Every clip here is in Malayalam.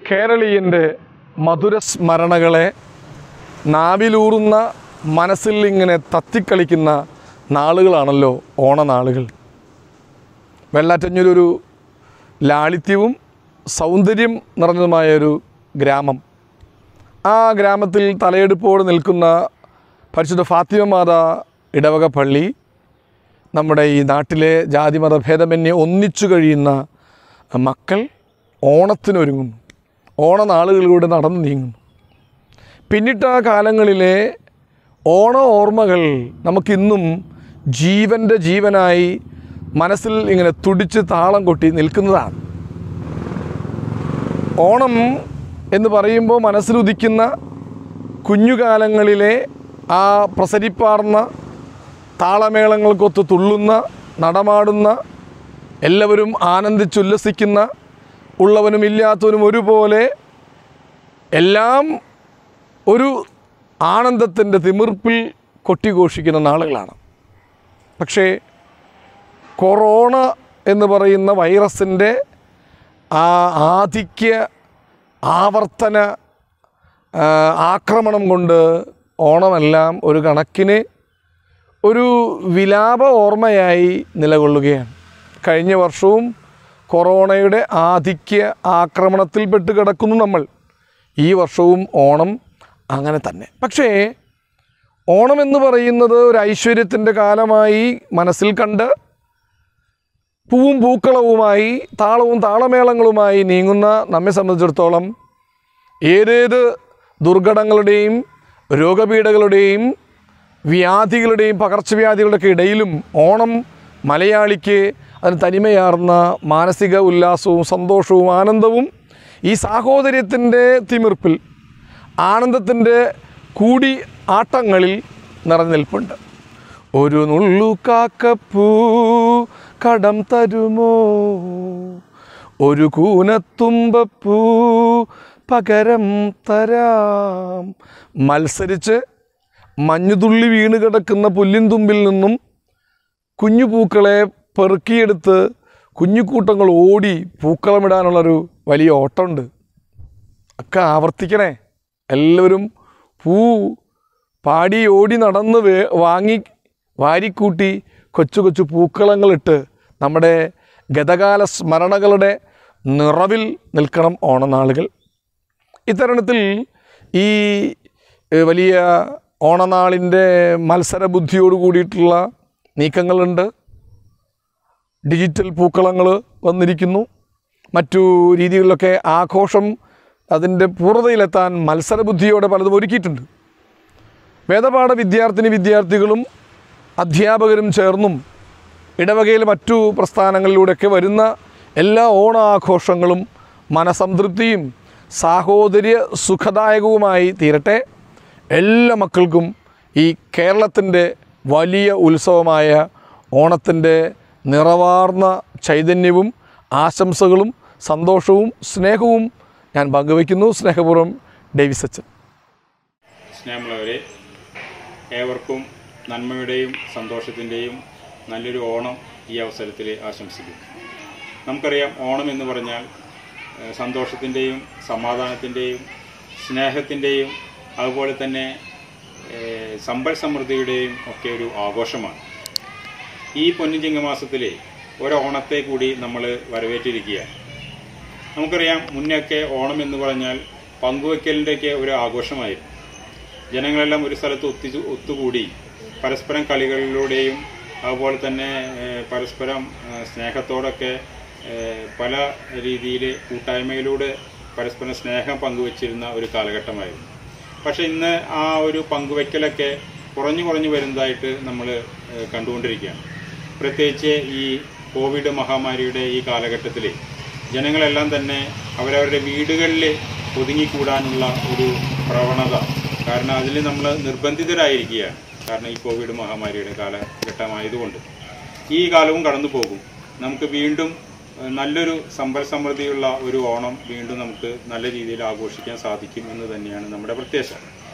കേരളീയൻ്റെ മധുര സ്മരണകളെ നാവിലൂറുന്ന മനസ്സിൽ ഇങ്ങനെ തത്തിക്കളിക്കുന്ന നാളുകളാണല്ലോ ഓണനാളുകൾ വെള്ളാറ്റഞ്ഞൂരൊരു ലാളിത്യവും സൗന്ദര്യം നിറഞ്ഞതുമായൊരു ഗ്രാമം ആ ഗ്രാമത്തിൽ തലയെടുപ്പോടെ നിൽക്കുന്ന പരിശുദ്ധ ഫാത്തിമ മാത ഇടവക പള്ളി നമ്മുടെ ഈ നാട്ടിലെ ജാതിമത ഭേദമന്യേ ഒന്നിച്ചു കഴിയുന്ന മക്കൾ ഓണത്തിനൊരുങ്ങുന്നു ഓണനാളുകളിലൂടെ നടന്നു നീങ്ങുന്നു പിന്നിട്ട കാലങ്ങളിലെ ഓണ ഓർമ്മകൾ നമുക്കിന്നും ജീവൻ്റെ ജീവനായി മനസ്സിൽ ഇങ്ങനെ തുടിച്ച് താളം കൊട്ടി നിൽക്കുന്നതാണ് ഓണം എന്ന് പറയുമ്പോൾ മനസ്സിലുദിക്കുന്ന കുഞ്ഞുകാലങ്ങളിലെ ആ പ്രസരിപ്പാർന്ന താളമേളങ്ങൾക്കൊത്ത് തുള്ളുന്ന നടമാടുന്ന എല്ലാവരും ആനന്ദിച്ചുല്ലസിക്കുന്ന ഉള്ളവനും ഇല്ലാത്തവനും ഒരുപോലെ എല്ലാം ഒരു ആനന്ദത്തിൻ്റെ തിമിർപ്പിൽ കൊട്ടിഘോഷിക്കുന്ന നാളുകളാണ് പക്ഷേ കൊറോണ എന്ന് പറയുന്ന വൈറസിൻ്റെ ആ ആധിക്യ ആവർത്തന ആ, ആക്രമണം കൊണ്ട് ഓണമെല്ലാം ഒരു കണക്കിന് ഒരു വിലാപ ഓർമ്മയായി നിലകൊള്ളുകയാണ് കഴിഞ്ഞ വർഷവും കൊറോണയുടെ ആധിക്യ ആക്രമണത്തിൽപ്പെട്ട് കിടക്കുന്നു നമ്മൾ ഈ വർഷവും ഓണം അങ്ങനെ തന്നെ പക്ഷേ ഓണം എന്ന് പറയുന്നത് ഒരു ഐശ്വര്യത്തിൻ്റെ കാലമായി മനസ്സിൽ കണ്ട് പൂവും പൂക്കളവുമായി താളവും താളമേളങ്ങളുമായി നീങ്ങുന്ന നമ്മെ സംബന്ധിച്ചിടത്തോളം ഏതേത് ദുർഘടങ്ങളുടെയും രോഗപീഠകളുടെയും വ്യാധികളുടെയും പകർച്ചവ്യാധികളുടെയൊക്കെ ഇടയിലും ഓണം മലയാളിക്ക് അതിന് തനിമയാർന്ന മാനസിക ഉല്ലാസവും സന്തോഷവും ആനന്ദവും ഈ സാഹോദര്യത്തിൻ്റെ തിമിർപ്പിൽ ആനന്ദത്തിൻ്റെ കൂടി ആട്ടങ്ങളിൽ നിറഞ്ഞു നിൽപ്പുണ്ട് ഒരു നുള്ളു കാക്കപ്പൂ കടം തരുമോ ഒരു കൂനത്തുമ്പപ്പൂ പകരം തരാം മത്സരിച്ച് മഞ്ഞുതുള്ളി വീണ് കിടക്കുന്ന പുല്ലിൻ തുമ്പിൽ നിന്നും കുഞ്ഞു പൂക്കളെ പെറുക്കിയെടുത്ത് കുഞ്ഞുകൂട്ടങ്ങൾ ഓടി പൂക്കളമിടാനുള്ളൊരു വലിയ ഓട്ടമുണ്ട് ഒക്കെ ആവർത്തിക്കണേ എല്ലാവരും പൂ പാടി ഓടി നടന്ന് വേ വാങ്ങി വാരിക്കൂട്ടി കൊച്ചു കൊച്ചു പൂക്കളങ്ങളിട്ട് നമ്മുടെ ഗതകാല സ്മരണകളുടെ നിറവിൽ നിൽക്കണം ഓണനാളുകൾ ഇത്തരുണത്തിൽ ഈ ഏഹ്, വലിയ ഓണനാളിൻ്റെ മത്സര ബുദ്ധിയോട് കൂടിയിട്ടുള്ള നീക്കങ്ങളുണ്ട് ഡിജിറ്റൽ പൂക്കളങ്ങൾ വന്നിരിക്കുന്നു മറ്റു രീതികളിലൊക്കെ ആഘോഷം അതിൻ്റെ പൂർണ്ണതയിലെത്താൻ മത്സരബുദ്ധിയോടെ പലതും ഒരുക്കിയിട്ടുണ്ട് വേദപാഠ വിദ്യാർത്ഥിനി വിദ്യാർത്ഥികളും അധ്യാപകരും ചേർന്നും ഇടവകയിലെ മറ്റു പ്രസ്ഥാനങ്ങളിലൂടെയൊക്കെ വരുന്ന എല്ലാ ഓണാഘോഷങ്ങളും മനസംതൃപ്തിയും സാഹോദര്യ സുഖദായകവുമായി തീരട്ടെ എല്ലാ മക്കൾക്കും ഈ കേരളത്തിൻ്റെ വലിയ ഉത്സവമായ ഓണത്തിൻ്റെ നിറവാർന്ന ചൈതന്യവും ആശംസകളും സന്തോഷവും സ്നേഹവും ഞാൻ പങ്കുവയ്ക്കുന്നു സ്നേഹപൂർവ്വം ഡേവിസ് അച്ഛൻ സ്നേഹമുള്ളവരെ ഏവർക്കും നന്മയുടെയും സന്തോഷത്തിൻ്റെയും നല്ലൊരു ഓണം ഈ അവസരത്തിൽ ആശംസിക്കുന്നു നമുക്കറിയാം ഓണം എന്ന് പറഞ്ഞാൽ ഏഹ്, സന്തോഷത്തിൻ്റെയും സമാധാനത്തിൻ്റെയും സ്നേഹത്തിൻ്റെയും അതുപോലെ തന്നെ ഏഹ്, സമ്പൽ സമൃദ്ധിയുടെയും ഒക്കെ ഒരു ആഘോഷമാണ് ഈ പൊന്നിച്ചിങ്ങമാസത്തിൽ ഒരോണത്തെ കൂടി നമ്മൾ വരവേറ്റിരിക്കുകയാണ് നമുക്കറിയാം മുന്നൊക്കെ ഓണം എന്ന് പറഞ്ഞാൽ പങ്കുവയ്ക്കലിൻ്റെയൊക്കെ ഒരു ആഘോഷമായിരുന്നു ജനങ്ങളെല്ലാം ഒരു സ്ഥലത്ത് ഒത്തിച്ചു ഒത്തുകൂടി പരസ്പരം കളികളിലൂടെയും അതുപോലെ തന്നെ ഏഹ്, പരസ്പരം ഏഹ്, സ്നേഹത്തോടൊക്കെ ഏഹ്, പല രീതിയിൽ കൂട്ടായ്മയിലൂടെ പരസ്പരം സ്നേഹം പങ്കുവച്ചിരുന്ന ഒരു കാലഘട്ടമായിരുന്നു പക്ഷെ ഇന്ന് ആ ഒരു പങ്കുവയ്ക്കലൊക്കെ കുറഞ്ഞു കുറഞ്ഞു വരുന്നതായിട്ട് നമ്മൾ കണ്ടുകൊണ്ടിരിക്കുകയാണ് പ്രത്യേകിച്ച് ഈ കോവിഡ് മഹാമാരിയുടെ ഈ കാലഘട്ടത്തിൽ ജനങ്ങളെല്ലാം തന്നെ അവരവരുടെ വീടുകളിൽ ഒതുങ്ങിക്കൂടാനുള്ള ഒരു പ്രവണത കാരണം അതിൽ നമ്മൾ നിർബന്ധിതരായിരിക്കുകയാണ് കാരണം ഈ കോവിഡ് മഹാമാരിയുടെ കാലഘട്ടമായതുകൊണ്ട് ഈ കാലവും കടന്നു പോകും നമുക്ക് വീണ്ടും ഏഹ്, നല്ലൊരു സമ്പൽ സമൃദ്ധിയുള്ള ഒരു ഓണം വീണ്ടും നമുക്ക് നല്ല രീതിയിൽ ആഘോഷിക്കാൻ സാധിക്കും എന്ന് തന്നെയാണ് നമ്മുടെ പ്രത്യാശ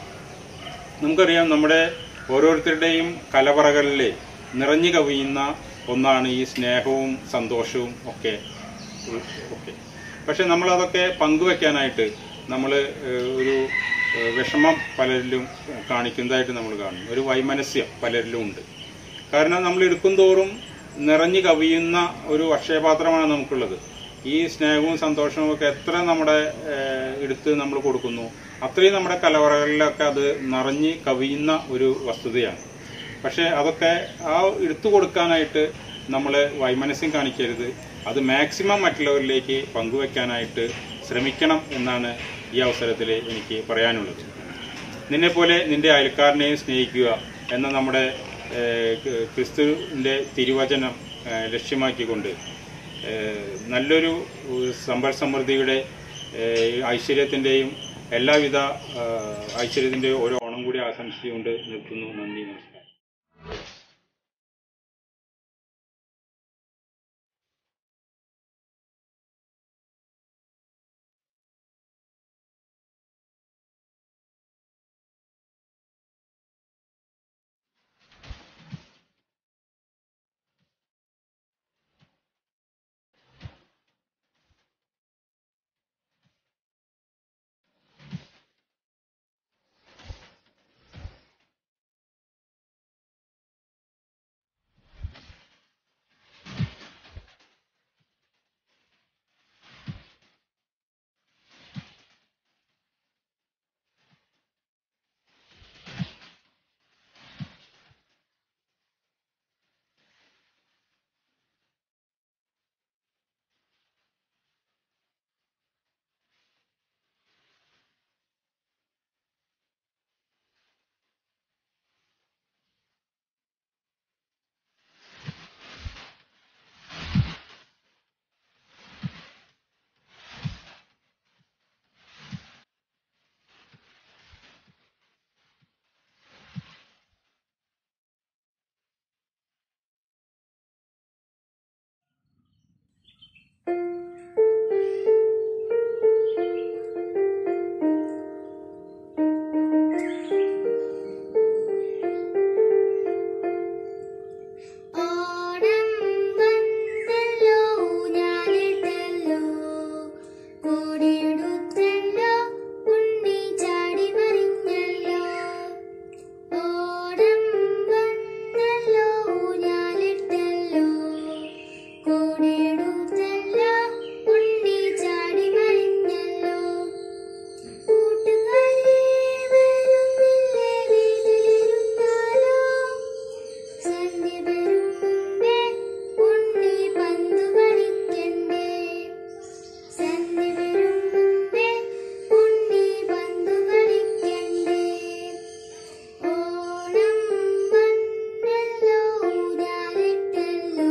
നമുക്കറിയാം നമ്മുടെ ഓരോരുത്തരുടെയും കലവറകളിൽ നിറഞ്ഞു കവിയുന്ന ഒന്നാണ് ഈ സ്നേഹവും സന്തോഷവും ഒക്കെ ഉൾ- ഒക്കെ പക്ഷെ നമ്മളതൊക്കെ പങ്കുവെക്കാനായിട്ട് നമ്മൾ ഒരു ഏഹ്, വിഷമം പലരിലും കാണിക്കുന്നതായിട്ട് നമ്മൾ കാണുന്നു ഒരു വൈമനസ്യം പലരിലും ഉണ്ട് കാരണം നമ്മൾ എടുക്കും തോറും നിറഞ്ഞു കവിയുന്ന ഒരു അക്ഷയപാത്രമാണ് നമുക്കുള്ളത് ഈ സ്നേഹവും സന്തോഷവും ഒക്കെ എത്ര നമ്മുടെ ഏഹ്, എടുത്ത് നമ്മൾ കൊടുക്കുന്നു അത്രയും നമ്മുടെ കലവറകളിലൊക്കെ അത് നിറഞ്ഞ് കവിയുന്ന ഒരു വസ്തുതയാണ് പക്ഷേ അതൊക്കെ ആ എടുത്തു കൊടുക്കാനായിട്ട് നമ്മൾ വൈമനസ്യം കാണിക്കരുത് അത് മാക്സിമം മറ്റുള്ളവരിലേക്ക് പങ്കുവെക്കാനായിട്ട് ശ്രമിക്കണം എന്നാണ് ഈ അവസരത്തിൽ എനിക്ക് പറയാനുള്ളത് നിന്നെപ്പോലെ നിന്റെ അയൽക്കാരനെയും സ്നേഹിക്കുക എന്ന നമ്മുടെ ഏഹ്, ക- ക്രിസ്തുവിൻ്റെ തിരുവചനം ഏഹ്, ലക്ഷ്യമാക്കിക്കൊണ്ട് ഏഹ്, നല്ലൊരു ഏഹ്, സമ്പൽ സമൃദ്ധിയുടെ ഏഹ്, ഐശ്വര്യത്തിൻ്റെയും എല്ലാവിധ ഏഹ്, ഐശ്വര്യത്തിൻ്റെയും ഒരു ഓണം കൂടി ആശംസിച്ചുകൊണ്ട് നിർത്തുന്നു നന്ദി നമസ്കാരം ഓണം വന്നല്ലോ ഞാനിട്ടല്ലോ കൂടിയെടുത്തല്ലോ ഉണ്ണി ചാടി മറിഞ്ഞല്ലോ ഓണം വന്നല്ലോ ഞാനിട്ടല്ലോ കൂടിയെടുത്തല്ലോ ഉണ്ണി ചാടി മറിഞ്ഞല്ലോ കൂട്ടുകാരെ വരുന്നില്ലേ വീട്ടിലിരുന്നാലോ സന്ധ്യ വരും മുമ്പേ ഉണ്ണി പന്തു കളിക്കണ്ടേ സന്ധ്യ വരും മുമ്പേ ഉണ്ണി പന്തു കളിക്കണ്ടേ ഓണം വന്നല്ലോ ഞാനിട്ടല്ലോ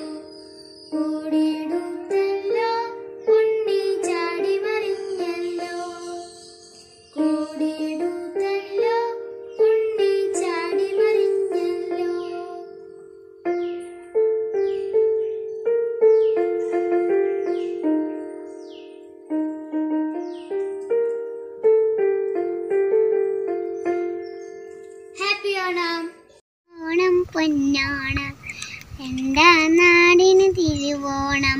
കൂടിയെടുത്തല്ലോ ഉണ്ണി ചാടി മറിഞ്ഞല്ലോ കൂടിയെടുത്തല്ലോ ഉണ്ണി ചാടി മറിഞ്ഞല്ലോ ഹാപ്പി ഓണം ഓണം പൊന്നോണം എൻ്റെ നാടിന് തിരുവോണം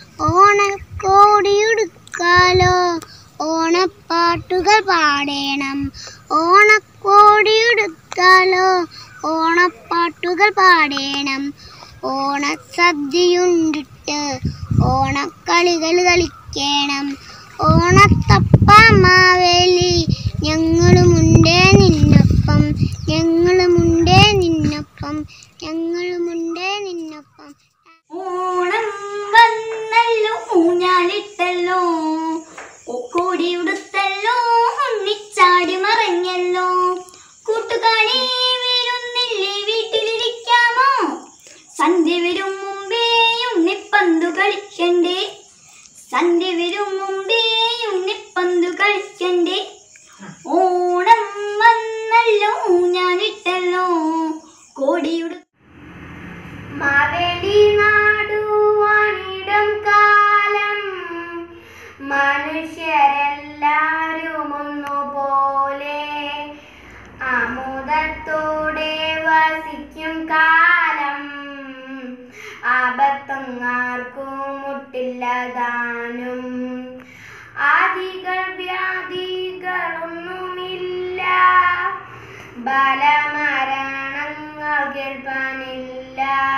ഓണക്കോടിയുടുക്കാലോ ഓണപ്പാട്ടുകൾ പാടേണം ഓണക്കോടിയുടുക്കാലോ ഓണപ്പാട്ടുകൾ പാടേണം ഓണസദ്യയുണ്ടിട്ട് ഓണക്കളികൾ കളിക്കണം ഓണത്തപ്പ മാവേലി ഞങ്ങളുമുണ്ടേ നിന്നൊപ്പം ഞങ്ങളുമുണ്ടേ നിന്നൊപ്പം ഞങ്ങളുമുണ്ടേ നിന്നൊപ്പം ഓണം വന്നല്ലോ ഊഞ്ഞാലിട്ടല്ലോ കൊക്കോടി ഉടുത്തല്ലോ ഉണ്ണിച്ചാടി മറഞ്ഞല്ലോ കൂട്ടുകാരി വരുന്നില്ലേ വീട്ടിലിരിക്കാമോ സന്ധ്യ വരും മുമ്പേ ഉണ്ണിപ്പന്തു കളിക്കണ്ടേ സന്ധ്യ വരും മുമ്പേ ഉണ്ണിപ്പന്തു കളിക്കണ്ടേ ഓണം വന്നല്ലോ ഊഞ്ഞാലിട്ടല്ലോ കോടിയുടു മാവേലി നാടുവാണിടം കാലം മനുഷ്യരെല്ലാരും ഒന്നുപോലെ ആമോദത്തോടെ വസിക്കും കാലം ആപത്തൊങ്ങാർക്കും മുട്ടില്ല താനും ജാതികൾ വ്യാധികളൊന്നുമില്ല ബാലമരണങ്ങൾ കേൾപ്പാനില്ല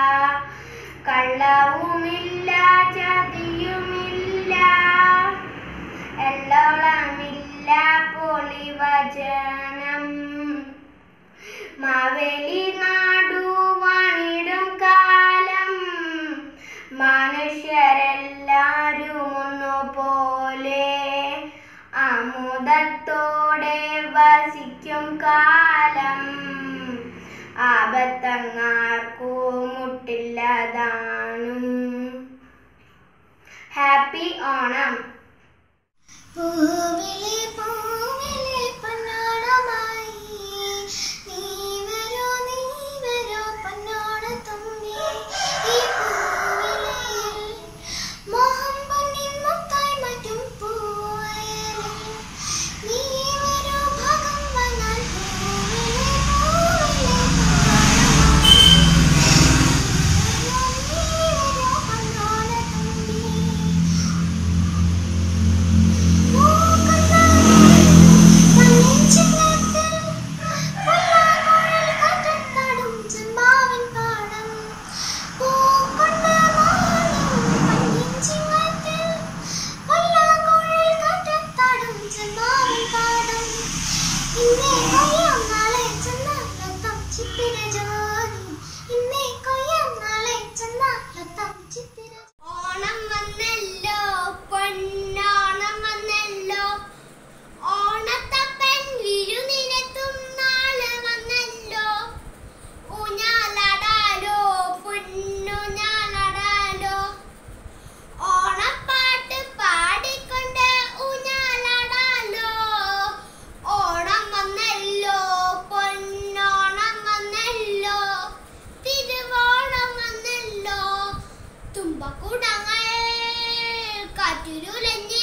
കള്ളവുമില്ല ചതിയുമില്ല എല്ലോളമില്ല പൊളിവചനം മാവേലി നാടു വാണിടും കാലം മനുഷ്യരെല്ലാരും ഒന്നുപോലെ ആമുദത്തോടെ വസിക്കും കാലം ആപത്തങ്ങാർക്കു മുട്ടില്ലതാണും ഹാപ്പി ഓണം പൂവിലെ പൂവിലെ പൊന്നോണമായി നീ വരൂ നീ വരൂ പൊന്നോണത്തുമ്പി ഈ പൂവിലയിൽ മോഹം പൊന്നിൻ മുത്തായി മാറ്റും പൂവയലിൽ നീ വരൂ ഭാഗം വന്നാൽ പൂവിലെ പൂവിലെ പൊന്നോണമായി നീ വരൂ പൊന്നോണത്തുമ്പി ഓണം വന്നല്ലോ പൊന്നോണം വന്നല്ലോ ഓണത്തപ്പൻ വിരുന്നിനെത്തും നാളെ വന്നല്ലോ ഊഞ്ഞാലാടാലോ പൊന്നൂഞ്ഞാലാടാലോ ഓണപ്പാട്ട് പാടിക്കൊണ്ട് ഊഞ്ഞാലാടാലോ ഓണം വന്നല്ലോ പൊന്നോണം വന്നല്ലോ തിരുവോണം വന്നല്ലോ തുമ്പക്കൂടങ്ങൾ കാറ്റുരുലഞ്ഞ്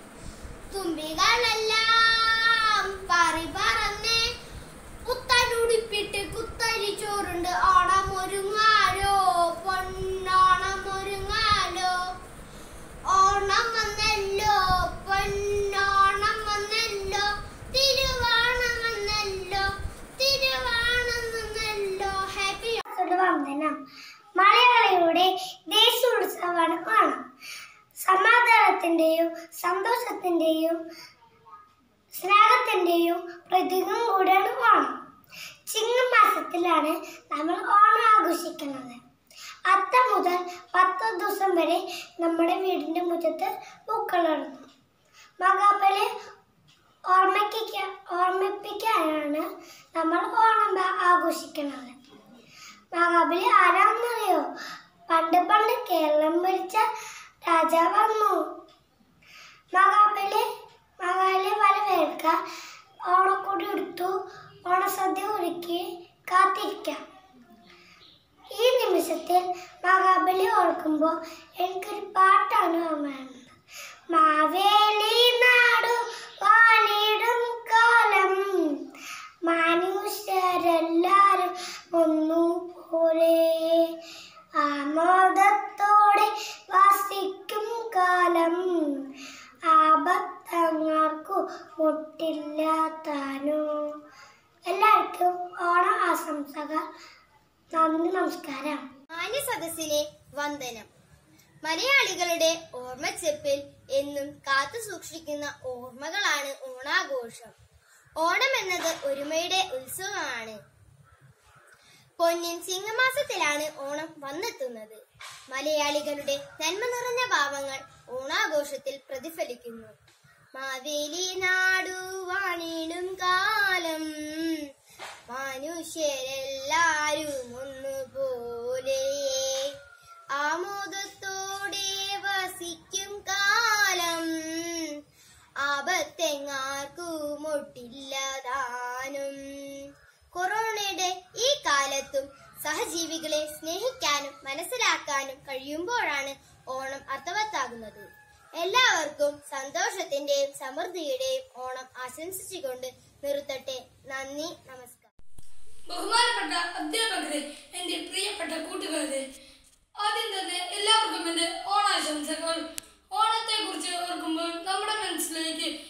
തുമ്പികളെല്ലാം പാറി പറന്ന് പുത്തനുടുപ്പിട്ട് കുത്തരി ചോറുണ്ട് ഓണം ഒരുങ്ങാലോ പൊന്നോണം ഒരുങ്ങാലോ ഓണം വന്നല്ലോ പൊന്നോണം വന്നല്ലോ തിരുവോണം വന്നല്ലോ തിരുവോണം വന്നല്ലോ ഹാപ്പി വന്ദനം മലയാളിയുടെ ദേശീയോത്സവമാണ് ഓണം സമാധാനത്തിന്റെയും സന്തോഷത്തിന്റെയും സ്നേഹത്തിന്റെയും പ്രതീകം കൂടെയാണ് ഓണം ചിങ്ങമാസത്തിലാണ് നമ്മൾ ഓണം ആഘോഷിക്കുന്നത് അത്തം മുതൽ പത്ത് ദിവസം വരെ നമ്മുടെ വീടിന്റെ മുറ്റത്ത് പൂക്കളിടുന്നു മകാബലി ഓർമ്മിക്ക ഓർമ്മിപ്പിക്കാനാണ് നമ്മൾ ഓണം ആ- ആഘോഷിക്കുന്നത് മഹാബലി ആരാന്നറിയോ പണ്ട് പണ്ട് കേരളം ഭരിച്ച രാജാവായിരുന്നു മഹാബലി മഹാബലി വരവേൽക്കാൻ ഓണക്കൊടി എടുത്തു ഓണസദ്യ ഒരുക്കി കാത്തിരിക്കാം ഈ നിമിഷത്തിൽ മഹാബലി ഓർക്കുമ്പോൾ എനിക്കൊരു പാട്ടാണ് ഓർമ്മ വരുന്നത് മാവേലി നാടു വാണിടും കാലം മനുഷ്യരെല്ലാരും ഒന്നുപോലെ ആമോദത്തോടെ വസിക്കും കാലം ആപത്തങ്ങൾക്കു മുട്ടില്ലാത്താനോ എല്ലാവർക്കും ഓണ ആശംസകൾ നന്ദി നമസ്കാരം മാന്യ സദസ്സിനെ വന്ദനം മലയാളികളുടെ ഓർമ്മച്ചെപ്പിൽ എന്നും കാത്തു സൂക്ഷിക്കുന്ന ഓർമ്മകളാണ് ഓണാഘോഷം ഓണം എന്നത് ഒരുമയുടെ ഉത്സവമാണ് പൊന്നിൻ ചിങ്ങമാസത്തിലാണ് ഓണം വന്നെത്തുന്നത് മലയാളികളുടെ നന്മ നിറഞ്ഞ ഭാവങ്ങൾ ഓണാഘോഷത്തിൽ പ്രതിഫലിക്കുന്നു മാവേലി നാടു വാണിടും കാലം മനുഷ്യരെല്ലാരും ഒന്നുപോലെ ആമോദത്തോടെ വസിക്കും കാലം ആപത്തെങ്ങാർക്കും ഒട്ടില്ലതാനും കൊറോണയുടെ ഈ കാലത്തും സഹജീവികളെ സ്നേഹിക്കാനും മനസ്സിലാക്കാനും കഴിയുമ്പോഴാണ് ഓണം അർത്ഥവത്താകുന്നത് എല്ലാവർക്കും സന്തോഷത്തിന്റെയും സമൃദ്ധിയുടെയും ഓണം ആശംസിച്ചുകൊണ്ട് നിർത്തട്ടെ നന്ദി നമസ്കാരം ബഹുമാനപ്പെട്ട അധ്യാപകരെ എന്റെ പ്രിയപ്പെട്ട കൂട്ടുകാരെ ആദ്യം തന്നെ എല്ലാവർക്കും എന്റെ ഓണാശംസകൾ ഓണത്തെ കുറിച്ച് ഓർക്കുമ്പോൾ നമ്മുടെ മനസ്സിലേക്ക്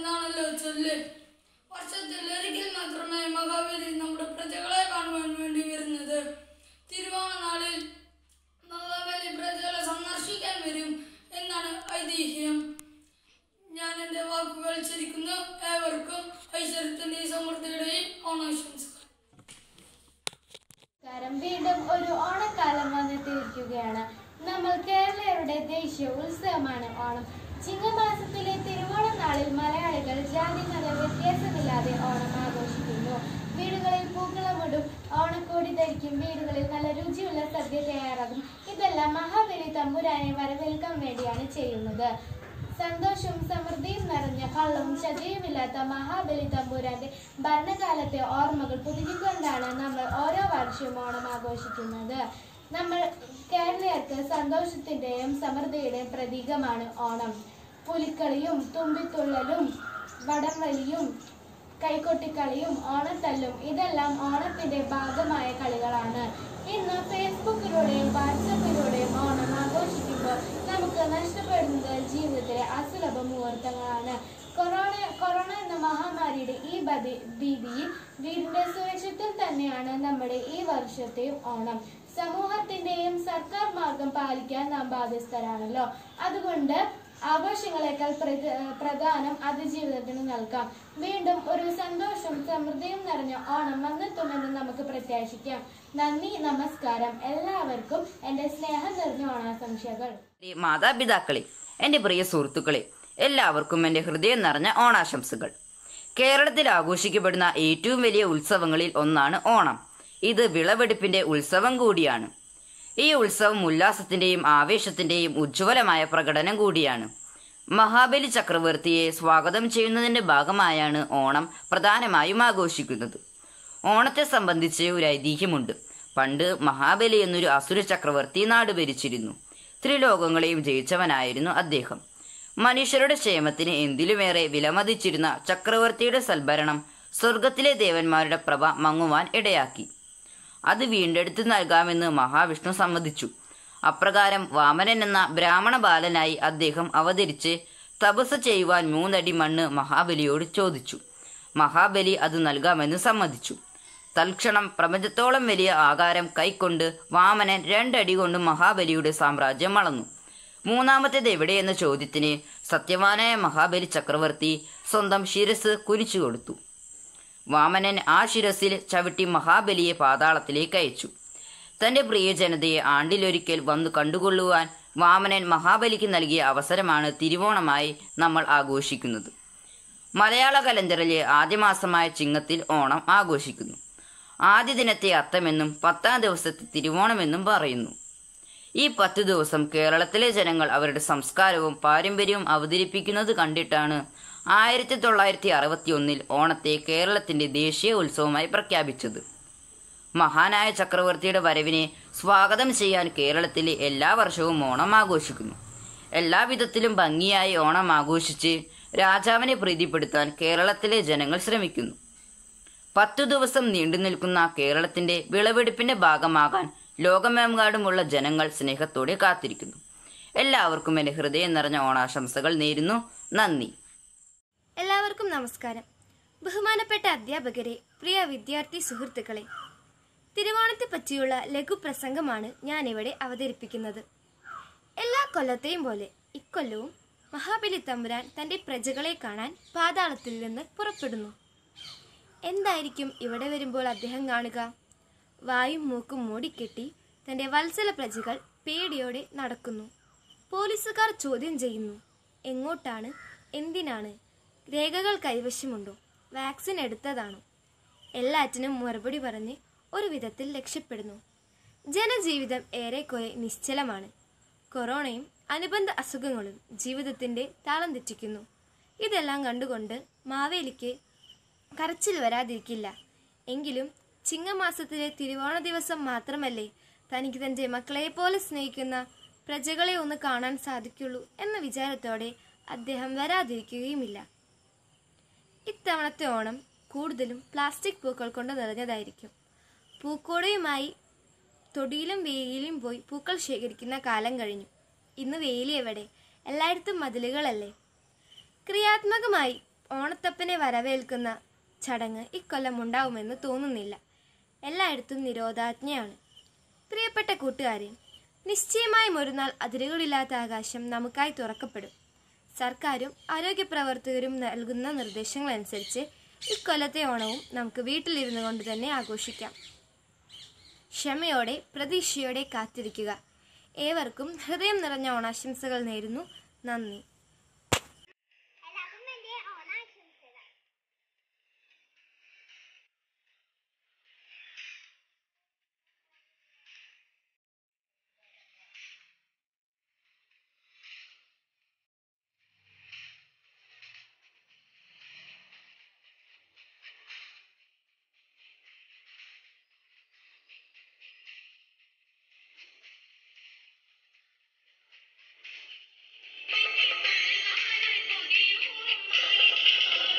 എന്നാണല്ലോ ചൊല്ല് വർഷത്തിൽ ഒരിക്കൽ മാത്രമേ മഹാബലി നമ്മുടെ പ്രജകളെ കാണുവാൻ വേണ്ടി വരുന്നത് തിരുവോണ നാളിൽ മഹാബലി പ്രജകളെ സന്ദർശിക്കാൻ വരും എന്നാണ് ഐതിഹ്യം ഞാൻ എൻ്റെ വാക്കുകൾ ചരിക്കുന്നു ഏവർക്കും ഐശ്വര്യത്തിൻ്റെയും സമൃദ്ധിയുടെയും ഓണാശംസകൾ നമസ്കാരം വീണ്ടും ഒരു ഓണക്കാലം വന്നെത്തിയിരിക്കുകയാണ് നമ്മൾ കേരളീയരുടെ ദേശീയ ഉത്സവമാണ് ഓണം ചിങ്ങമാസത്തിലെ തിരുവോണ നാളിൽ മലയാളികൾ ജാതി മത വ്യത്യാസമില്ലാതെ ഓണം ആഘോഷിക്കുന്നു വീടുകളിൽ പൂക്കളമിടും ഓണക്കോടി ധരിക്കും വീടുകളിൽ നല്ല രുചിയുള്ള സദ്യ തയ്യാറാകും ഇതെല്ലാം മഹാബലി തമ്പുരാനെ വരവേൽക്കാൻ വേണ്ടിയാണ് ചെയ്യുന്നത് സന്തോഷവും സമൃദ്ധിയും നിറഞ്ഞ കള്ളവും ചതിയുമില്ലാത്ത മഹാബലി തമ്പുരാന്റെ ഭരണകാലത്തെ ഓർമ്മകൾ പുതുക്കിക്കൊണ്ടാണ് നമ്മൾ ഓരോ വർഷവും ഓണം ആഘോഷിക്കുന്നത് നമ്മൾ കേരളീയർക്ക് സന്തോഷത്തിന്റെയും സമൃദ്ധിയുടെയും പ്രതീകമാണ് ഓണം പുലിക്കളിയും തുമ്പിത്തുള്ളലും വടംവലിയും കൈകൊട്ടിക്കളിയും ഓണത്തല്ലും ഇതെല്ലാം ഓണത്തിന്റെ ഭാഗമായ കളികളാണ് ഇന്ന് ഫേസ്ബുക്കിലൂടെയും വാട്സപ്പിലൂടെയും ഓണം ആഘോഷിക്കുമ്പോൾ നമുക്ക് നഷ്ടപ്പെടുന്നത് ജീവിതത്തിലെ അസുലഭ മുഹൂർത്തങ്ങളാണ് കൊറോണ കൊറോണ എന്ന മഹാമാരിയുടെ ഈ ബതി ഭീതിയിൽ വീടിന്റെ സുരക്ഷിതത്തിൽ തന്നെയാണ് നമ്മുടെ ഈ വർഷത്തെയും ഓണം സമൂഹത്തിന്റെയും സർക്കാർ മാർഗം പാലിക്കാൻ നാം ബാധ്യസ്ഥരാണല്ലോ അതുകൊണ്ട് ആഘോഷങ്ങളെക്കാൾ പ്രധ- പ്രധാനം അതിജീവിതത്തിന് നൽകാം വീണ്ടും ഒരു സന്തോഷവും സമൃദ്ധിയും നിറഞ്ഞ ഓണം വന്നെത്തുമെന്ന് നമുക്ക് പ്രത്യാശിക്കാം നന്ദി നമസ്കാരം എല്ലാവർക്കും എന്റെ സ്നേഹം നിറഞ്ഞ ഓണാശംസകൾ പ്രിയ മാതാപിതാക്കളെ എൻ്റെ പ്രിയ സുഹൃത്തുക്കളെ എല്ലാവർക്കും എൻ്റെ ഹൃദയം നിറഞ്ഞ ഓണാശംസകൾ കേരളത്തിൽ ആഘോഷിക്കപ്പെടുന്ന ഏറ്റവും വലിയ ഉത്സവങ്ങളിൽ ഒന്നാണ് ഓണം ഇത് വിളവെടുപ്പിന്റെ ഉത്സവം കൂടിയാണ് ഈ ഉത്സവം ഉല്ലാസത്തിന്റെയും ആവേശത്തിന്റെയും ഉജ്ജ്വലമായ പ്രകടനം കൂടിയാണ് മഹാബലി ചക്രവർത്തിയെ സ്വാഗതം ചെയ്യുന്നതിന്റെ ഭാഗമായാണ് ഓണം പ്രധാനമായും ആഘോഷിക്കുന്നത് ഓണത്തെ സംബന്ധിച്ച് ഒരു ഐതിഹ്യമുണ്ട് പണ്ട് മഹാബലി എന്നൊരു അസുര ചക്രവർത്തി നാട് ഭരിച്ചിരുന്നു ത്രിലോകങ്ങളെയും ജയിച്ചവനായിരുന്നു അദ്ദേഹം മനുഷ്യരുടെ ക്ഷേമത്തിന് എന്തിലുമേറെ വിലമതിച്ചിരുന്ന ചക്രവർത്തിയുടെ സൽഭരണം സ്വർഗത്തിലെ ദേവന്മാരുടെ പ്രഭ മങ്ങുവാൻ ഇടയാക്കി അത് വീണ്ടെടുത്തു നൽകാമെന്ന് മഹാവിഷ്ണു സമ്മതിച്ചു അപ്രകാരം വാമനൻ എന്ന ബ്രാഹ്മണ ബാലനായി അദ്ദേഹം അവതരിച്ച് തപസ് ചെയ്യുവാൻ മൂന്നടി മണ്ണ് മഹാബലിയോട് ചോദിച്ചു മഹാബലി അത് നൽകാമെന്ന് സമ്മതിച്ചു തൽക്ഷണം പ്രപഞ്ചത്തോളം വലിയ ആകാരം കൈക്കൊണ്ട് വാമനൻ രണ്ടടി കൊണ്ട് മഹാബലിയുടെ സാമ്രാജ്യം വളർന്നു മൂന്നാമത്തേത് എവിടെയെന്ന ചോദ്യത്തിന് സത്യവാനായ മഹാബലി ചക്രവർത്തി സ്വന്തം ശിരസ് കുനിച്ചു കൊടുത്തു വാമനൻ ആ ശിരസിൽ ചവിട്ടി മഹാബലിയെ പാതാളത്തിലേക്ക് അയച്ചു തന്റെ പ്രിയ ജനതയെ ആണ്ടിലൊരിക്കൽ വന്നു കണ്ടുകൊള്ളുവാൻ വാമനൻ മഹാബലിക്ക് നൽകിയ അവസരമാണ് തിരുവോണമായി നമ്മൾ ആഘോഷിക്കുന്നത് മലയാള കലണ്ടറിലെ ആദ്യ മാസമായ ചിങ്ങത്തിൽ ഓണം ആഘോഷിക്കുന്നു ആദ്യ ദിനത്തെ അത്തമെന്നും പത്താം ദിവസത്തെ തിരുവോണമെന്നും പറയുന്നു ഈ പത്ത് ദിവസം കേരളത്തിലെ ജനങ്ങൾ അവരുടെ സംസ്കാരവും പാരമ്പര്യവും അവതരിപ്പിക്കുന്നത് കണ്ടിട്ടാണ് ആയിരത്തി തൊള്ളായിരത്തി അറുപത്തി ഒന്നിൽ ഓണത്തെ കേരളത്തിന്റെ ദേശീയ ഉത്സവമായി പ്രഖ്യാപിച്ചത് മഹാനായ ചക്രവർത്തിയുടെ വരവിനെ സ്വാഗതം ചെയ്യാൻ കേരളത്തിലെ എല്ലാ വർഷവും ഓണം ആഘോഷിക്കുന്നു എല്ലാ വിധത്തിലും ഭംഗിയായി ഓണം ആഘോഷിച്ച് രാജാവിനെ പ്രീതിപ്പെടുത്താൻ കേരളത്തിലെ ജനങ്ങൾ ശ്രമിക്കുന്നു പത്തു ദിവസം നീണ്ടു നിൽക്കുന്ന കേരളത്തിന്റെ വിളവെടുപ്പിന്റെ ഭാഗമാകാൻ ലോകമെമ്പാടുമുള്ള ജനങ്ങൾ സ്നേഹത്തോടെ കാത്തിരിക്കുന്നു എല്ലാവർക്കും എൻ്റെ ഹൃദയം നിറഞ്ഞ ഓണാശംസകൾ നേരുന്നു നന്ദി എല്ലാവർക്കും നമസ്കാരം ബഹുമാനപ്പെട്ട അധ്യാപകരെ പ്രിയ വിദ്യാർത്ഥി സുഹൃത്തുക്കളെ തിരുവോണത്തെ പറ്റിയുള്ള ലഘുപ്രസംഗമാണ് ഞാനിവിടെ അവതരിപ്പിക്കുന്നത് എല്ലാ കൊല്ലത്തെയും പോലെ ഇക്കൊല്ലവും മഹാബലി തമ്പുരാൻ തന്റെ പ്രജകളെ കാണാൻ പാതാളത്തിൽ നിന്ന് പുറപ്പെടുന്നു എന്തായിരിക്കും ഇവിടെ വരുമ്പോൾ അദ്ദേഹം കാണുക വായും മൂക്കും മൂടിക്കെട്ടി തന്റെ വത്സല പ്രജകൾ പേടിയോടെ നടക്കുന്നു പോലീസുകാർ ചോദ്യം ചെയ്യുന്നു എങ്ങോട്ടാണ് എന്തിനാണ് രേഖകൾ കൈവശമുണ്ടോ വാക്സിൻ എടുത്തതാണോ എല്ലാറ്റിനും മറുപടി പറഞ്ഞ് ഒരു വിധത്തിൽ രക്ഷപ്പെടുന്നു ജനജീവിതം ഏറെക്കുറെ നിശ്ചലമാണ് കൊറോണയും അനുബന്ധ അസുഖങ്ങളും ജീവിതത്തിന്റെ താളം തെറ്റിക്കുന്നു ഇതെല്ലാം കണ്ടുകൊണ്ട് മാവേലിക്ക് കരച്ചിൽ വരാതിരിക്കില്ല എങ്കിലും ചിങ്ങമാസത്തിലെ തിരുവോണ ദിവസം മാത്രമല്ലേ തനിക്ക് തന്റെ മക്കളെ പോലെ സ്നേഹിക്കുന്ന പ്രജകളെ ഒന്ന് കാണാൻ സാധിക്കുള്ളൂ എന്ന വിചാരത്തോടെ അദ്ദേഹം വരാതിരിക്കുകയുമില്ല ഇത്തവണത്തെ ഓണം കൂടുതലും പ്ലാസ്റ്റിക് പൂക്കൾ കൊണ്ട് നിറഞ്ഞതായിരിക്കും പൂക്കോടയുമായി തൊടിയിലും വെയിലും പോയി പൂക്കൾ ശേഖരിക്കുന്ന കാലം കഴിഞ്ഞു ഇന്ന് വെയിലി എവിടെ എല്ലായിടത്തും മതിലുകളല്ലേ ക്രിയാത്മകമായി ഓണത്തപ്പനെ വരവേൽക്കുന്ന ചടങ്ങ് ഇക്കൊല്ലം ഉണ്ടാവുമെന്ന് തോന്നുന്നില്ല എല്ലായിടത്തും നിരോധാജ്ഞയാണ് പ്രിയപ്പെട്ട കൂട്ടുകാരെ നിശ്ചയമായും ഒരു നാൾ അതിരുകളില്ലാത്ത ആകാശം നമുക്കായി തുറക്കപ്പെടും സർക്കാരും ആരോഗ്യ പ്രവർത്തകരും നൽകുന്ന നിർദ്ദേശങ്ങളനുസരിച്ച് ഇക്കൊല്ലത്തെ ഓണവും നമുക്ക് വീട്ടിലിരുന്നു കൊണ്ട് തന്നെ ആഘോഷിക്കാം ക്ഷമയോടെ പ്രതീക്ഷയോടെ കാത്തിരിക്കുക ഏവർക്കും ഹൃദയം നിറഞ്ഞ ഓണാശംസകൾ നേരുന്നു നന്ദി എല്ലാവർക്കും എൻ്റെ ഓണാശംസകൾ ും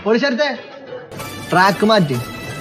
പൊളിച്ചെടുത്തേ ട്രാക്ക് മാറ്റി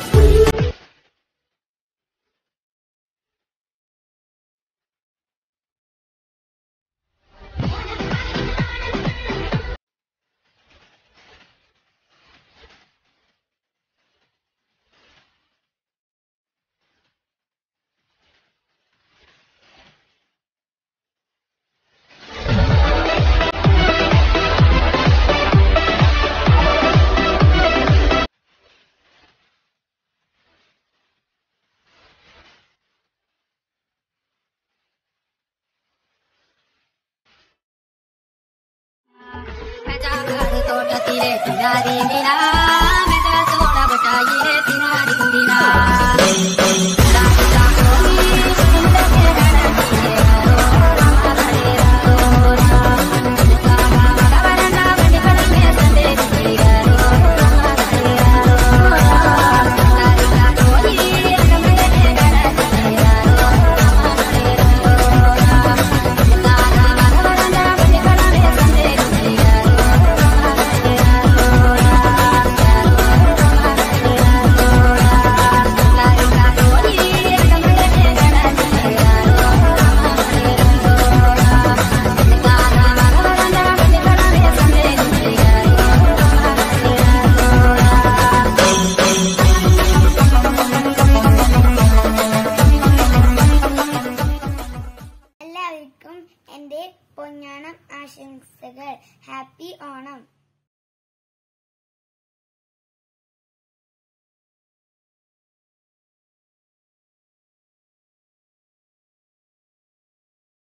തോട്ടത്തിലെ തിനാരി നില മെതത്തോട പട്ടായിലെ തിനാരി കുടിന എല്ലാവർക്കും എൻ്റെ പൊന്നാണം ആശംസകൾ ഹാപ്പി ഓണം